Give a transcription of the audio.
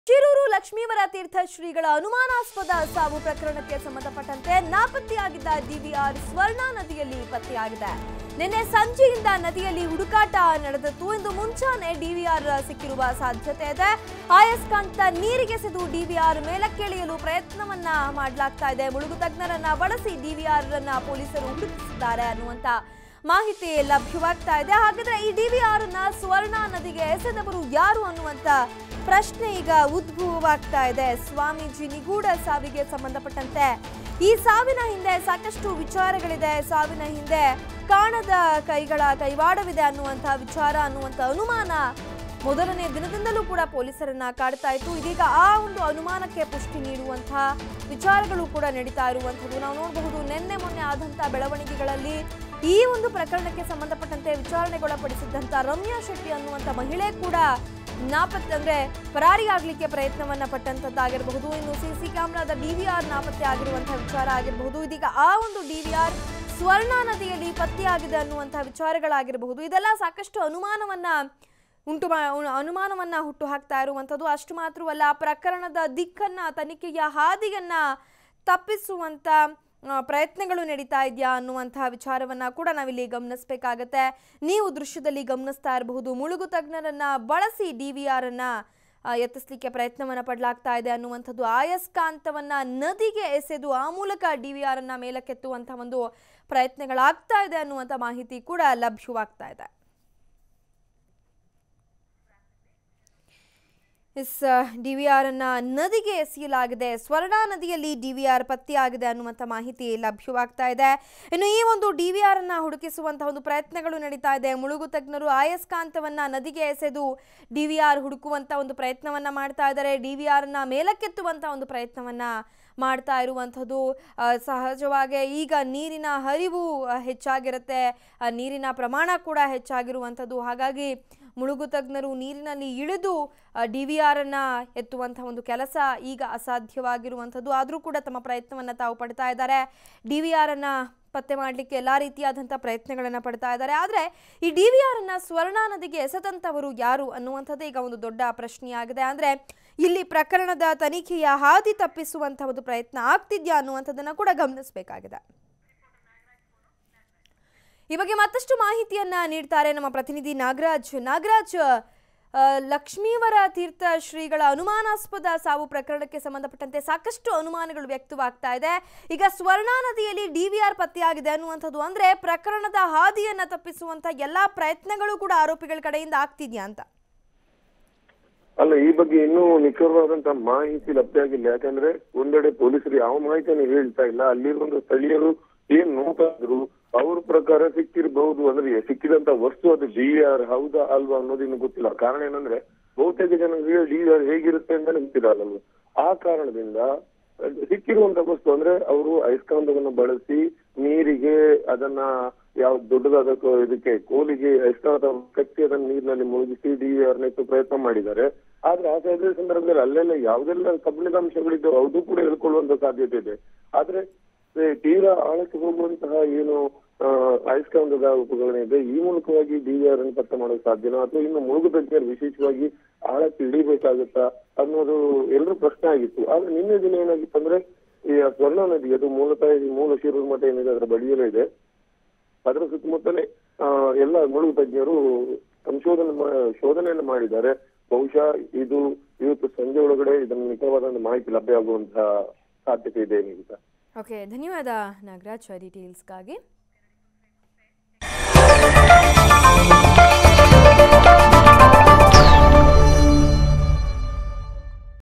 ಶಿರೂರು ಲಕ್ಷ್ಮೀವರ ತೀರ್ಥ ಶ್ರೀಗಳ ಅನುಮಾನಾಸ್ಪದ ಸಾವು ಪ್ರಕರಣಕ್ಕೆ ಸಂಬಂಧಪಟ್ಟಂತೆ ನಾಪತ್ತೆಯಾಗಿದ್ದ ಡಿವಿಆರ್ ಸ್ವರ್ಣ ನದಿಯಲ್ಲಿ ಪತ್ತೆಯಾಗಿದೆ ನಿನ್ನೆ ಸಂಜೆಯಿಂದ ನದಿಯಲ್ಲಿ ಹುಡುಕಾಟ ನಡೆದಿತ್ತು ಇಂದು ಮುಂಚಾನೆ ಡಿವಿಆರ್ ಸಿಕ್ಕಿರುವ ಸಾಧ್ಯತೆ ಇದೆ ಆಯಸ್ಕಾಂತ ನೀರಿಗೆಸೆದು ಡಿವಿಆರ್ ಮೇಲಕ್ಕೆಳೆಯಲು ಪ್ರಯತ್ನವನ್ನ ಮಾಡಲಾಗ್ತಾ ಇದೆ ಮುಳುಗು ತಜ್ಞರನ್ನ ಬಳಸಿ ಡಿವಿಆರ್ ಅನ್ನ ಪೊಲೀಸರು ಹುಡುಕಿಸಿದ್ದಾರೆ ಅನ್ನುವಂತ ಮಾಹಿತಿ ಲಭ್ಯವಾಗ್ತಾ ಇದೆ ಹಾಗಾದ್ರೆ ಈ ಡಿವಿಆರ್ ನ ಸ್ವರ್ಣ ನದಿಗೆ ಎಸೆದವರು ಯಾರು ಅನ್ನುವಂತ ಪ್ರಶ್ನೆ ಈಗ ಉದ್ಭವವಾಗ್ತಾ ಇದೆ ಸ್ವಾಮೀಜಿ ನಿಗೂಢ ಸಾವಿಗೆ ಸಂಬಂಧಪಟ್ಟಂತೆ ಈ ಸಾವಿನ ಹಿಂದೆ ಸಾಕಷ್ಟು ವಿಚಾರಗಳಿದೆ ಸಾವಿನ ಹಿಂದೆ ಕಾಣದ ಕೈಗಳ ಕೈವಾಡವಿದೆ ಅನ್ನುವಂಥ ವಿಚಾರ ಅನ್ನುವಂಥ ಅನುಮಾನ ಮೊದಲನೇ ದಿನದಿಂದಲೂ ಕೂಡ ಪೊಲೀಸರನ್ನ ಕಾಡ್ತಾ ಇತ್ತು ಇದೀಗ ಆ ಒಂದು ಅನುಮಾನಕ್ಕೆ ಪುಷ್ಟಿ ನೀಡುವಂತಹ ವಿಚಾರಗಳು ಕೂಡ ನಡೀತಾ ಇರುವಂಥದ್ದು ನಾವು ನೋಡಬಹುದು ನಿನ್ನೆ ಮೊನ್ನೆ ಆದಂತಹ ಬೆಳವಣಿಗೆಗಳಲ್ಲಿ ಈ ಒಂದು ಪ್ರಕರಣಕ್ಕೆ ಸಂಬಂಧಪಟ್ಟಂತೆ ವಿಚಾರಣೆಗೊಳಪಡಿಸಿದ್ದಂತ ರಮ್ಯಾ ಶೆಟ್ಟಿ ಅನ್ನುವಂಥ ಮಹಿಳೆ ಕೂಡ ನಾಪತ್ತೆ ಅಂದ್ರೆ ಪರಾರಿಯಾಗ್ಲಿಕ್ಕೆ ಪ್ರಯತ್ನವನ್ನ ಪಟ್ಟಂತದ್ದಾಗಿರಬಹುದು ಇನ್ನು ಸಿ ಸಿ ಕ್ಯಾಮ್ರಾದ ಡಿವಿಆರ್ ನಾಪತ್ತೆ ಆಗಿರುವಂತಹ ವಿಚಾರ ಆಗಿರಬಹುದು ಇದೀಗ ಆ ಒಂದು ಡಿವಿಆರ್ ಸ್ವರ್ಣ ನದಿಯಲ್ಲಿ ಪತ್ತೆಯಾಗಿದೆ ಅನ್ನುವಂತಹ ವಿಚಾರಗಳಾಗಿರಬಹುದು ಇದೆಲ್ಲ ಸಾಕಷ್ಟು ಅನುಮಾನವನ್ನ ಉಂಟು ಮಾ ಉ- ಅನುಮಾನವನ್ನ ಹುಟ್ಟು ಹಾಕ್ತಾ ಇರುವಂಥದ್ದು ಅಷ್ಟು ಮಾತ್ರವಲ್ಲ ಪ್ರಕರಣದ ದಿಕ್ಕನ್ನ ತನಿಖೆಯ ಹಾದಿಯನ್ನ ತಪ್ಪಿಸುವಂತ ಆ, ಪ್ರಯತ್ನಗಳು ನಡೀತಾ ಇದೆಯಾ ಅನ್ನುವಂತಹ ವಿಚಾರವನ್ನ ಕೂಡ ನಾವಿಲ್ಲಿ ಗಮನಿಸಬೇಕಾಗತ್ತೆ ನೀವು ದೃಶ್ಯದಲ್ಲಿ ಗಮನಿಸ್ತಾ ಇರಬಹುದು ಮುಳುಗು ತಜ್ಞರನ್ನ ಬಳಸಿ ಡಿ ವಿ ಆರ್ ಅನ್ನ ಆ, ಎತ್ತಿಸ್ಲಿಕ್ಕೆ ಪ್ರಯತ್ನವನ್ನ ಪಡಲಾಗ್ತಾ ಇದೆ ಅನ್ನುವಂಥದ್ದು ಆಯಸ್ಕಾಂತವನ್ನ ನದಿಗೆ ಎಸೆದು ಆ ಮೂಲಕ ಡಿ ವಿ ಆರ್ ಅನ್ನ ಮೇಲಕ್ಕೆತ್ತುವಂತಹ ಒಂದು ಪ್ರಯತ್ನಗಳಾಗ್ತಾ ಇದೆ ಅನ್ನುವಂಥ ಮಾಹಿತಿ ಕೂಡ ಲಭ್ಯವಾಗ್ತಾ ಇದೆ ಎಸ್ ಡಿ ವಿ ಆರ್ ಅನ್ನ ನದಿಗೆ ಎಸೆಯಲಾಗಿದೆ ಸ್ವರ್ಣ ನದಿಯಲ್ಲಿ ಡಿ ವಿ ಆರ್ ಪತ್ತೆಯಾಗಿದೆ ಅನ್ನುವಂಥ ಮಾಹಿತಿ ಲಭ್ಯವಾಗ್ತಾ ಇದೆ ಇನ್ನು ಈ ಒಂದು ಡಿ ವಿ ಆರ್ ಅನ್ನ ಹುಡುಕಿಸುವಂತಹ ಒಂದು ಪ್ರಯತ್ನಗಳು ನಡೀತಾ ಇದೆ ಮುಳುಗು ತಜ್ಞರು ಆಯಸ್ಕಾಂತವನ್ನ ನದಿಗೆ ಎಸೆದು ಡಿ ವಿ ಆರ್ ಹುಡುಕುವಂತ ಒಂದು ಪ್ರಯತ್ನವನ್ನ ಮಾಡ್ತಾ ಇದ್ದಾರೆ ಡಿ ವಿ ಆರ್ ನ ಮೇಲಕ್ಕೆತ್ತುವಂತ ಒಂದು ಪ್ರಯತ್ನವನ್ನ ಮಾಡ್ತಾ ಇರುವಂಥದ್ದು ಆ, ಸಹಜವಾಗಿ ಈಗ ನೀರಿನ ಹರಿವು ಆ, ಹೆಚ್ಚಾಗಿರುತ್ತೆ ಆ, ನೀರಿನ ಪ್ರಮಾಣ ಕೂಡ ಹೆಚ್ಚಾಗಿರುವಂಥದ್ದು ಹಾಗಾಗಿ ಮುಳುಗು ತಜ್ಞರು ನೀರಿನಲ್ಲಿ ಇಳಿದು ಡಿ ವಿ ಆರ್ ಅನ್ನ ಎತ್ತುವಂತಹ ಒಂದು ಕೆಲಸ ಈಗ ಅಸಾಧ್ಯವಾಗಿರುವಂಥದ್ದು ಆದರೂ ಕೂಡ ತಮ್ಮ ಪ್ರಯತ್ನವನ್ನ ತಾವು ಪಡ್ತಾ ಇದ್ದಾರೆ ಡಿ ವಿ ಆರ್ ಅನ್ನ ಪತ್ತೆ ಮಾಡಲಿಕ್ಕೆ ಎಲ್ಲ ರೀತಿಯಾದಂಥ ಪ್ರಯತ್ನಗಳನ್ನು ಪಡ್ತಾ ಇದ್ದಾರೆ ಆದರೆ ಈ ಡಿ ವಿ ಆರ್ ಅನ್ನ ಸ್ವರ್ಣ ನದಿಗೆ ಎಸೆದಂಥವರು ಯಾರು ಅನ್ನುವಂಥದ್ದು ಈಗ ಒಂದು ದೊಡ್ಡ ಪ್ರಶ್ನೆಯಾಗಿದೆ ಅಂದರೆ ಇಲ್ಲಿ ಪ್ರಕರಣದ ತನಿಖೆಯ ಹಾದಿ ತಪ್ಪಿಸುವಂಥ ಒಂದು ಪ್ರಯತ್ನ ಆಗ್ತಿದ್ಯಾ ಅನ್ನುವಂಥದ್ದನ್ನು ಕೂಡ ಗಮನಿಸಬೇಕಾಗಿದೆ ಈ ಬಗ್ಗೆ ಮತ್ತಷ್ಟು ಮಾಹಿತಿಯನ್ನ ನೀಡ್ತಾರೆ ನಮ್ಮ ಪ್ರತಿನಿಧಿ ನಾಗರಾಜ್ ನಾಗರಾಜ್ ಆ, ಲಕ್ಷ್ಮೀವರ ತೀರ್ಥ ಶ್ರೀಗಳ ಅನುಮಾನಾಸ್ಪದ ಸಾವು ಪ್ರಕರಣಕ್ಕೆ ಸಂಬಂಧಪಟ್ಟಂತೆ ಸಾಕಷ್ಟು ಅನುಮಾನಗಳು ವ್ಯಕ್ತವಾಗ್ತಾ ಇದೆ ಈಗ ಸ್ವರ್ಣ ನದಿಯಲ್ಲಿ ಡಿವಿಆರ್ ಪತ್ತೆಯಾಗಿದೆ ಅನ್ನುವಂಥದ್ದು ಅಂದ್ರೆ ಪ್ರಕರಣದ ಹಾದಿಯನ್ನ ತಪ್ಪಿಸುವಂತ ಎಲ್ಲಾ ಪ್ರಯತ್ನಗಳು ಕೂಡ ಆರೋಪಿಗಳ ಕಡೆಯಿಂದ ಆಗ್ತಿದ್ಯಾ ಅಂತ ಅಲ್ಲ ಈ ಬಗ್ಗೆ ಇನ್ನೂ ನಿಖರವಾದಂತ ಮಾಹಿತಿ ಲಭ್ಯ ಆಗಿಲ್ಲ ಯಾಕಂದ್ರೆ ಒಂದೆಡೆ ಪೊಲೀಸರು ಯಾವ ಮಾಹಿತಿಯನ್ನು ಹೇಳ್ತಾ ಇಲ್ಲ ಅಲ್ಲಿರುವಂತ ಸ್ಥಳೀಯರು ಏನ್ ನೋಡ್ತಾ ಇದ್ರು ಅವ್ರ ಪ್ರಕಾರ ಸಿಕ್ಕಿರಬಹುದು ಅಂದ್ರೆ ಸಿಕ್ಕಿದಂತ ವಸ್ತು ಅದು ಡಿ ಆರ್ ಹೌದಾ ಅಲ್ವಾ ಅನ್ನೋದು ಇನ್ನು ಗೊತ್ತಿಲ್ಲ ಕಾರಣ ಏನಂದ್ರೆ ಬಹುತೇಕ ಜನರಿಗೆ ಡಿ ಆರ್ ಹೇಗಿರುತ್ತೆ ಅಂತ ಗೊತ್ತಿರಲ್ಲ ಆ ಕಾರಣದಿಂದ ಅಹ್, ಸಿಕ್ಕಿರುವಂತ ವಸ್ತು ಅಂದ್ರೆ ಅವರು ಅಯಸ್ಕಾಂತವನ್ನು ಬಳಸಿ ನೀರಿಗೆ ಅದನ್ನ ಯಾವ ದೊಡ್ಡದಾದ ಕೋ- ಇದಕ್ಕೆ ಕೋಲಿಗೆ ಅಯಸ್ಕಾಂತ ಕಟ್ಟಿ ಅದನ್ನ ನೀರಿನಲ್ಲಿ ಮುಳುಗಿಸಿ ಡಿ ಆರ್ ನೆಟ್ಟು ಪ್ರಯತ್ನ ಮಾಡಿದ್ದಾರೆ ಆದ್ರೆ ಆ ಸಾಧ್ಯ ಸಂದರ್ಭದಲ್ಲಿ ಅಲ್ಲೆಲ್ಲ ಯಾವ್ದೆಲ್ಲ ಕಬ್ಬಿಣದ ಅಂಶಗಳಿದ್ದವು ಅದು ಕೂಡ ಹೇಳ್ಕೊಳ್ಳುವಂತ ಸಾಧ್ಯತೆ ಇದೆ ಆದ್ರೆ ಏ, ತೀರಾ ಆಳಕ್ಕೆ ಹೋಗುವಂತಹ ಏನು ಆ, ಅಯಸ್ಕಾಂತದ ಉಪಕರಣ ಇದೆ ಈ ಮೂಲಕವಾಗಿ ಡಿ ಆರ್ ಅನ್ನು ಪತ್ತೆ ಮಾಡೋಕೆ ಸಾಧ್ಯನಾ ಅಥವಾ ಇನ್ನು ಮುಳುಗು ತಜ್ಞರು ವಿಶೇಷವಾಗಿ ಆಳಕ್ಕೆ ಇಳಿಬೇಕಾಗುತ್ತಾ ಅನ್ನೋದು ಎಲ್ಲರೂ ಪ್ರಶ್ನೆ ಆಗಿತ್ತು ಆದ್ರೆ ನಿನ್ನೆ ದಿನ ಏನಾಗಿತ್ತು ಅಂದ್ರೆ ಈ ಸ್ವರ್ಣ ನದಿ ಅದು ಮೂಲತಃ ಈ ಮೂಲ ಶಿರೂರು ಮಠ ಏನಿದೆ ಅದರ ಬಳಿಯಲ್ಲೇ ಇದೆ ಅದರ ಸುತ್ತಮುತ್ತಲೇ ಆ, ಎಲ್ಲ ಮುಳುಗು ತಜ್ಞರು ಸಂಶೋಧನೆ ಮಾ- ಶೋಧನೆಯನ್ನು ಮಾಡಿದ್ದಾರೆ ಬಹುಶಃ ಇದು ಇವತ್ತು ಸಂಜೆ ಒಳಗಡೆ ಇದನ್ನು ನಿಖರವಾದ ಒಂದು ಮಾಹಿತಿ ಲಭ್ಯ ಆಗುವಂತಹ ಸಾಧ್ಯತೆ ಇದೆ ನಿಮಿತ್ತ ಓಕೆ ಧನ್ಯವಾದ ನಾಗರಾಜ್ ಡೀಟೇಲ್ಸ್ಗಾಗಿ